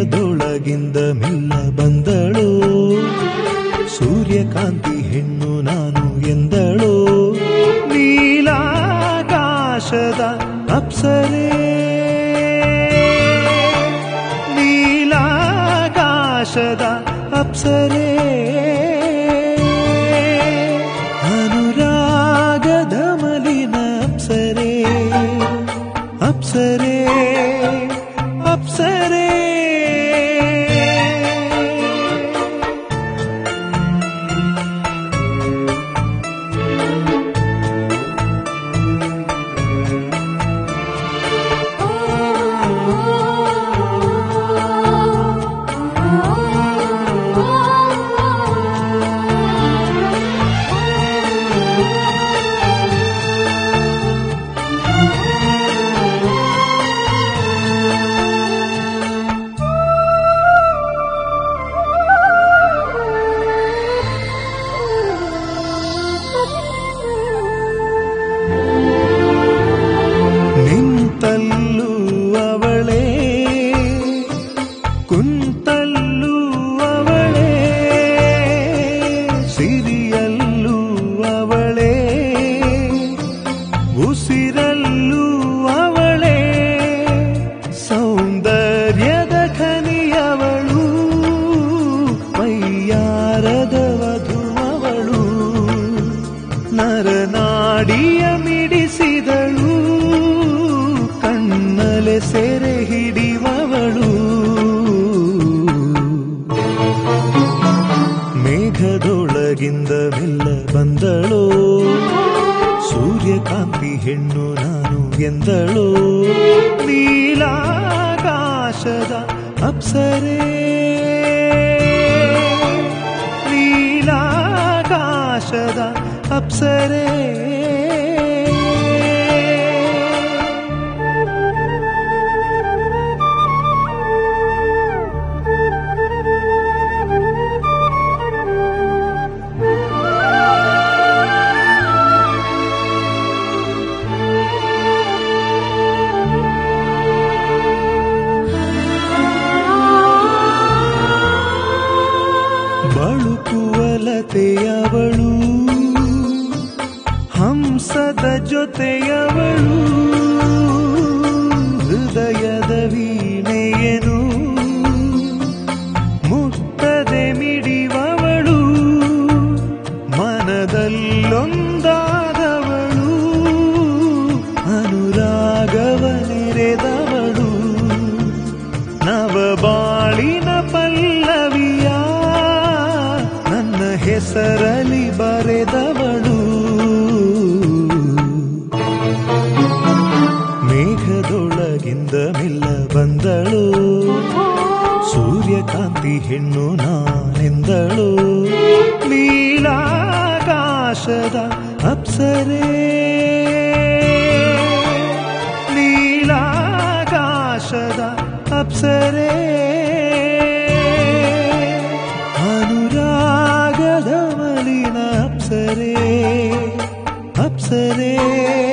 ಮೇಘದೊಳಗಿಂದ ಮಿಲ್ಲ ಬಂದಳು ಸೂರ್ಯಕಾಂತಿ ಹೆಣ್ಣು ನಾನು ಎಂದಳು ನೀಲಾಕಾಶದ ಅಪ್ಸರೇ ನೀಲಾಕಾಶದ ಅಪ್ಸರೇ ಅನುರಾಗದ ಮಲಿನ ಅಪ್ಸರೇ ಅಪ್ಸರೇ ಅಪ್ಸರೇ ನಿಂತಲ್ಲೂ ಅವಳೇ ಕುಂತಲ್ಲೂ ಅವಳೇ ಸಿರಿಯಲ್ಲೂ ಅವಳೇ ಉಸಿರಲ್ಲೂ ಅವಳೇ ಸೌಂದರ್ಯದ ಖನಿಯವಳು ಮೈಯಾರದ ವಧುವವಳು ನರನಾಡಿಯ ಮಿಡಿಸಿದಳು ಕಣ್ಣಲೆ ಸೆರೆ ಹಿಡಿವವಳು ಮೇಘದೊಳಗಿಂದ ಮೆಲ್ಲ ಬಂದಳು ಸೂರ್ಯಕಾಂತಿ ಹೆಣ್ಣು ನಾನು ಎಂದಳು ನೀಲಾಕಾಶದ ಅಪ್ಸರೇ ನೀಲಾಕಾಶದ ಅಪ್ಸರೇ ಬಳುಕುವಲತೆಯವಳು ಹಂಸದ ಜೊತೆಯವಳು ಹೃದಯದ ವೀಣೆಯನು ಮುಟ್ಟದೆ ಮಿಡಿವವಳು ಮನದಲ್ಲೊಂದಾದವಳು ಅನುರಾಗವ ನೆರೆದವಳು ನವಬಾಳಿನ ಪಲ್ಲವಿಯ ನನ್ನ ಹೆಸರಲಿ ಬರೆದವಳು ಮೇಘದೊಳಗಿಂದ ಮೆಲ್ಲ ಬಂದಳು ಸೂರ್ಯಕಾಂತಿ ಹೆಣ್ಣು ನಾನೆಂದಳು ನೀಲಾಕಾಶದ ಅಪ್ಸರೇ ನೀಲಾಕಾಶದ ಅಪ್ಸರೇ ಅನುರಾಗದ ಮಲಿನ ಅಪ್ಸರೇ ಅಪ್ಸರೇ